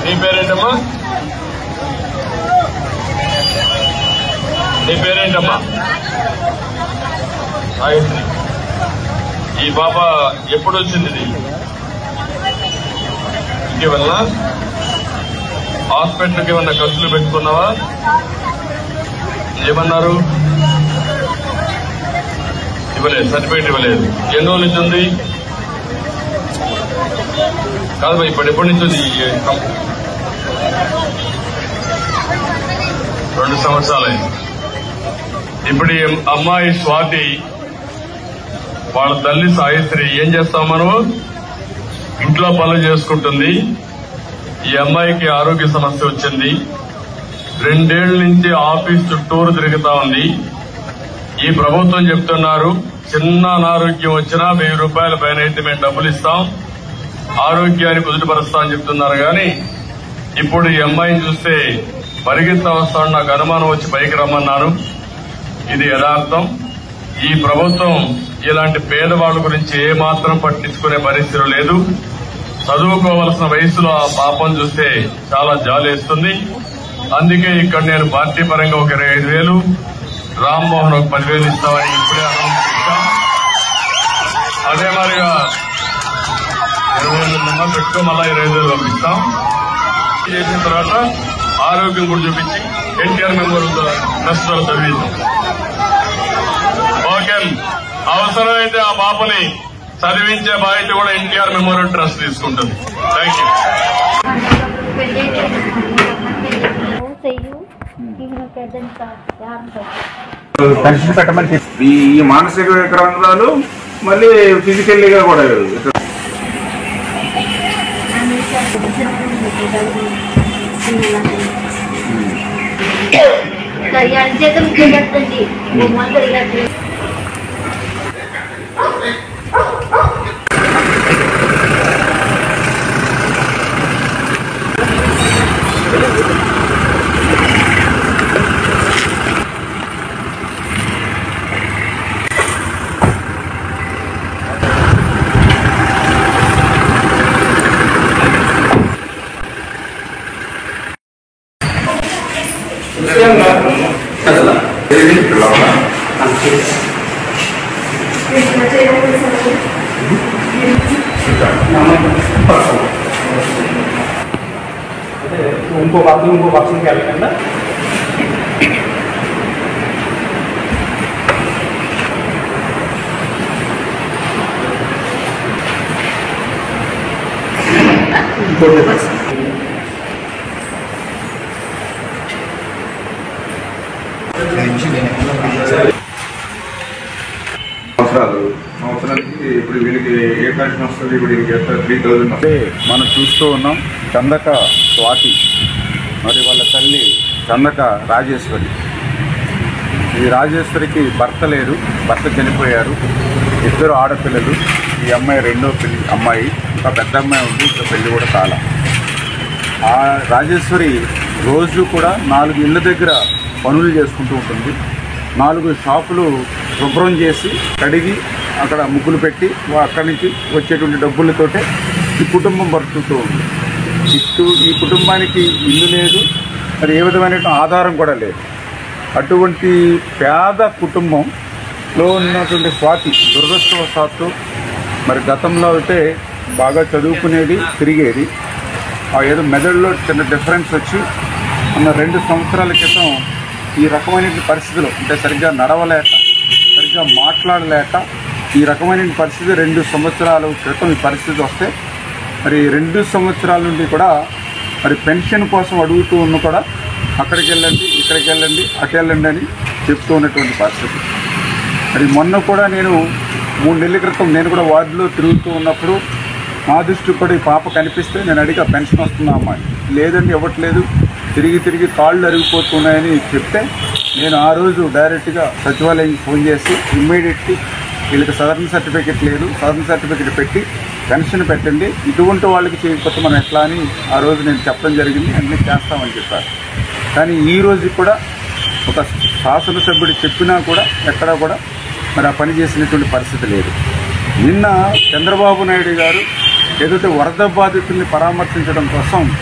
నీ పేరేంటమ్మా నీ పేరేంటమ్మా గాయత్రి ఈ పాప ఎప్పుడు వచ్చింది ఇది ఇటీవల హాస్పిటల్కి ఏమన్నా ఖర్చులు పెట్టుకున్నావా ఏమన్నారు ఇవ్వలేదు సర్టిఫికేట్ ఇవ్వలేదు ఎన్ని రోజుల నుంచి ఉంది కాదు భయ్, ఇప్పుడు ఎప్పటి నుంచి ఉంది ఈ కం- రెండు సంవత్సరాలే ఇప్పుడు ఈ అమ్మాయి స్వాతి వాళ్ళ తల్లి సాయిత్రి ఏం చేస్తాం మనం ఇంట్లో పనులు చేసుకుంటుంది ఈ అమ్మాయికి ఆరోగ్య సమస్య వచ్చింది రెండేళ్ల నుంచి ఆఫీస్ చుట్టూరు తిరుగుతా ఉంది ఈ ప్రభుత్వం చెప్తున్నారు చిన్న అనారోగ్యం వచ్చినా వెయ్యి రూపాయల పైన అయితే మేము డబ్బులు ఇస్తాం ఆరోగ్యాన్ని కుదుటపరుస్తామని చెప్తున్నారు కానీ ఇప్పుడు ఈ అమ్మాయిని చూస్తే పరిగెత్త వస్తాను నాకు అనుమానం వచ్చి పైకి రమ్మన్నారు ఇది యథార్థం ఈ ప్రభుత్వం ఇలాంటి పేదవాళ్ళ గురించి ఏమాత్రం పట్టించుకునే పరిస్థితి లేదు చదువుకోవలసిన వయసులో ఆ పాపం చూస్తే చాలా జాలేస్తుంది అందుకే ఇక్కడ నేను పార్టీ పరంగా ఒక ఇరవై ఐదు వేలు రామ్మోహన్ ఒక పదివేలు ఇస్తామని ఇప్పుడే అనౌన్స్ చేశాం అదే మరిగా ఇరవై వేలు నెంబర్ పెట్టుకో మళ్ళా ఇరవై ఐదు వేలు పంపిస్తాం చేసిన తర్వాత ఆరోగ్యం కూడా చూపించి ఎన్టీఆర్ మెంబర్ ట్రస్ట్ లో చదివిద్దాం ఓకే అవసరమైతే ఆ పాపని చదివించే బాధ్యత కూడా ఎన్టీఆర్ మెమోరియల్ ట్రస్ట్ తీసుకుంటుంది థ్యాంక్ యూ செய்யும் இவனுக்கு எதன் யாரும் పెన్షన్ పెట్టమని చెప్పి ఈ ఈ మానసిక వికలాంగురాలు మళ్ళీ ఫిజికల్లీగా కూడా చేతులు చేయకండి మొదలు ఇంకో పక్కన ఇంకో పక్షంకి వెళ్ళకుండా ఇంకోటి సంవత్సరాలు సంవత్సరానికి ఇప్పుడు వీళ్ళకి ఏ పెన్షన్ వస్తుంది ఇప్పుడు వీళ్ళకి ఎంత త్రీ థౌజండ్ అంటే మనం చూస్తూ ఉన్నాం చందక స్వాతి మరి వాళ్ళ తల్లి చందక రాజేశ్వరి ఈ రాజేశ్వరికి భర్త లేరు భర్త చనిపోయారు ఇద్దరు ఆడపిల్లలు ఈ అమ్మాయి రెండో పెళ్లి అమ్మాయి ఇంకా పెద్ద అమ్మాయి ఉంది ఇంకా పెళ్లి కూడా కాల ఆ రాజేశ్వరి రోజు కూడా నాలుగు ఇళ్ళ దగ్గర పనులు చేసుకుంటూ ఉంటుంది నాలుగు షాపులు శుభ్రం చేసి కడిగి అక్కడ ముగ్గులు పెట్టి వా- అక్కడి నుంచి వచ్చేటువంటి డబ్బులతోటే ఈ కుటుంబం బతుకుతూ ఉంది ఇటు ఈ కుటుంబానికి ఇల్లు లేదు మరి ఏ విధమైన ఆధారం కూడా లేదు అటువంటి పేద కుటుంబంలో ఉన్నటువంటి స్వాతి దురదృష్టవశాత్తు మరి గతంలో అయితే బాగా చదువుకునేది తిరిగేది ఆ ఏదో మెదడులో చిన్న డిఫరెన్స్ వచ్చి ఉన్న రెండు సంవత్సరాల క్రితం ఈ రకమైన పరిస్థితులు అంటే సరిగ్గా నడవలేక సరిగ్గా మాట్లాడలేక ఈ రకమైన పరిస్థితి రెండు సంవత్సరాల క్రితం ఈ పరిస్థితి వస్తే మరి రెండు సంవత్సరాల నుండి కూడా మరి పెన్షన్ కోసం అడుగుతూ ఉన్న కూడా అక్కడికి వెళ్ళండి ఇక్కడికి వెళ్ళండి అటు వెళ్ళండి అని చెప్తూ ఉన్నటువంటి పరిస్థితి మరి మొన్న కూడా నేను మూడు నెలల క్రితం నేను కూడా వార్డులో తిరుగుతూ ఉన్నప్పుడు నా దృష్టికి కూడా ఈ పాప కనిపిస్తే నేను అడిగా పెన్షన్ వస్తుందా అమ్మాయి లేదండి ఇవ్వట్లేదు తిరిగి తిరిగి కాళ్ళు అరిగిపోతున్నాయని చెప్తే నేను ఆ రోజు డైరెక్ట్గా సచివాలయానికి ఫోన్ చేసి ఇమ్మీడియట్లీ వీళ్ళకి సదరన్ సర్టిఫికెట్ లేదు సదరన్ సర్టిఫికెట్ పెట్టి పెన్షన్ పెట్టండి ఇటువంటి వాళ్ళకి చేయకపోతే మనం ఎట్లా అని ఆ రోజు నేను చెప్పడం జరిగింది అన్నీ చేస్తామని చెప్పారు కానీ ఈ రోజు కూడా ఒక శాసనసభ్యుడు చెప్పినా కూడా ఎక్కడా కూడా మరి ఆ పని చేసినటువంటి పరిస్థితి లేదు నిన్న చంద్రబాబు నాయుడు గారు ఏదైతే వరద బాధితుల్ని పరామర్శించడం కోసం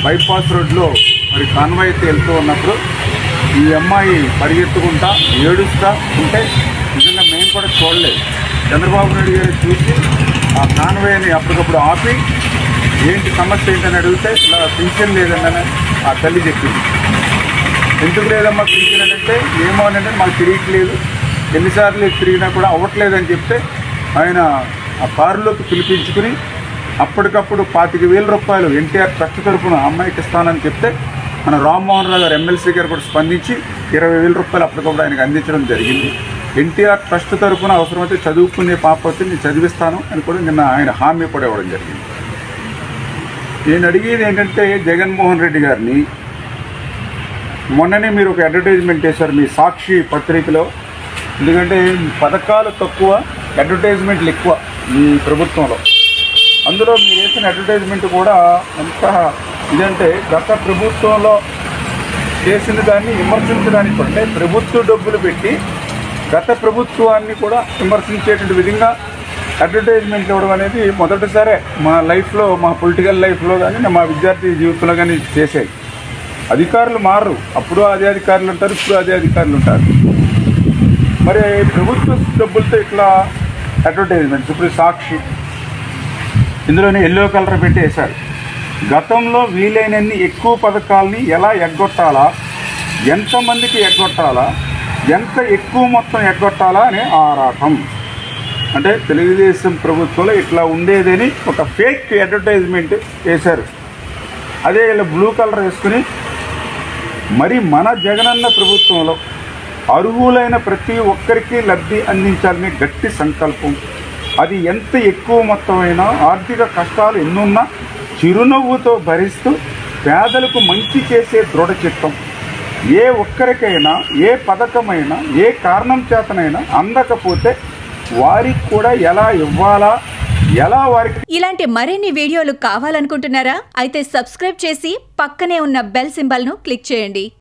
బైపాస్ రోడ్లో మరి కాన్వాయ్ అయితే వెళ్తూ ఉన్నప్పుడు ఈ అమ్మాయి పరిగెత్తుకుంటా ఏడుస్తా ఉంటే నిజంగా మేము కూడా చూడలేదు చంద్రబాబు నాయుడు గారు చూసి ఆ కాన్వాయ్ని అప్పటికప్పుడు ఆపి ఏంటి సమస్య ఏంటని అడిగితే ఇలా పింఛన్ లేదన్న ఆ తల్లి చెప్పింది ఎందుకు లేదమ్మా పింఛన్ అని అంటే ఏమో అని అంటే మాకు తిరగట్లేదు ఎన్నిసార్లు తిరిగినా కూడా అవ్వట్లేదని చెప్తే ఆయన ఆ కారులోకి పిలిపించుకుని అప్పటికప్పుడు పాతిక వేల రూపాయలు ఎన్టీఆర్ ట్రస్ట్ తరఫున అమ్మాయికి ఇస్తానని చెప్తే మన రామ్మోహన్ రావు గారు ఎమ్మెల్సీ గారు కూడా స్పందించి ఇరవై వేల రూపాయలు అప్పటికప్పుడు ఆయనకు అందించడం జరిగింది ఎన్టీఆర్ ట్రస్ట్ తరఫున అవసరమైతే చదువుకునే పాప వస్తే నేను చదివిస్తాను అని కూడా నిన్న ఆయన హామీ కూడా ఇవ్వడం జరిగింది నేను అడిగేది ఏంటంటే జగన్మోహన్ రెడ్డి గారిని మొన్ననే మీరు ఒక అడ్వర్టైజ్మెంట్ చేశారు మీ సాక్షి పత్రికలో ఎందుకంటే పథకాలు తక్కువ అడ్వర్టైజ్మెంట్లు ఎక్కువ మీ ప్రభుత్వంలో అందులో మీరు వేసిన అడ్వర్టైజ్మెంట్ కూడా ఎంత ఇదంటే గత ప్రభుత్వంలో చేసిన దాన్ని విమర్శించడానికి కూడా అంటే ప్రభుత్వ డబ్బులు పెట్టి గత ప్రభుత్వాన్ని కూడా విమర్శించేటువంటి విధంగా అడ్వర్టైజ్మెంట్ ఇవ్వడం అనేది మొదటిసారే మా లైఫ్లో మా పొలిటికల్ లైఫ్లో కానీ మా విద్యార్థి జీవితంలో కానీ చేసేది అధికారులు మారరు అప్పుడు అదే అధికారులు ఉంటారు ఇప్పుడు అదే అధికారులు ఉంటారు మరి ప్రభుత్వ డబ్బులతో ఇట్లా అడ్వర్టైజ్మెంట్స్ ఇప్పుడు సాక్షి ఇందులోనే ఎల్లో కలర్ పెట్టి వేశారు గతంలో వీలైనన్ని ఎక్కువ పథకాలని ఎలా ఎగ్గొట్టాలా ఎంతమందికి ఎగ్గొట్టాలా ఎంత ఎక్కువ మొత్తం ఎగ్గొట్టాలా అనే ఆరాటం అంటే తెలుగుదేశం ప్రభుత్వంలో ఇట్లా ఉండేదని ఒక ఫేక్ అడ్వర్టైజ్మెంట్ వేశారు అదే ఇలా బ్లూ కలర్ వేసుకుని మరి మన జగనన్న ప్రభుత్వంలో అర్హులైన ప్రతి ఒక్కరికి లబ్ధి అందించాలనే గట్టి సంకల్పం అది ఎంత ఎక్కువ మొత్తమైనా ఆర్థిక కష్టాలు ఎన్నున్నా చిరునవ్వుతో భరిస్తూ పేదలకు మంచి చేసే దృఢ చిత్తం ఏ ఒక్కరికైనా ఏ పథకమైనా ఏ కారణం చేతనైనా అందకపోతే వారికి కూడా ఎలా ఇవ్వాలా ఎలా వారికి ఇలాంటి మరిన్ని వీడియోలు కావాలనుకుంటున్నారా అయితే సబ్స్క్రైబ్ చేసి పక్కనే ఉన్న బెల్ సింబల్ను క్లిక్ చేయండి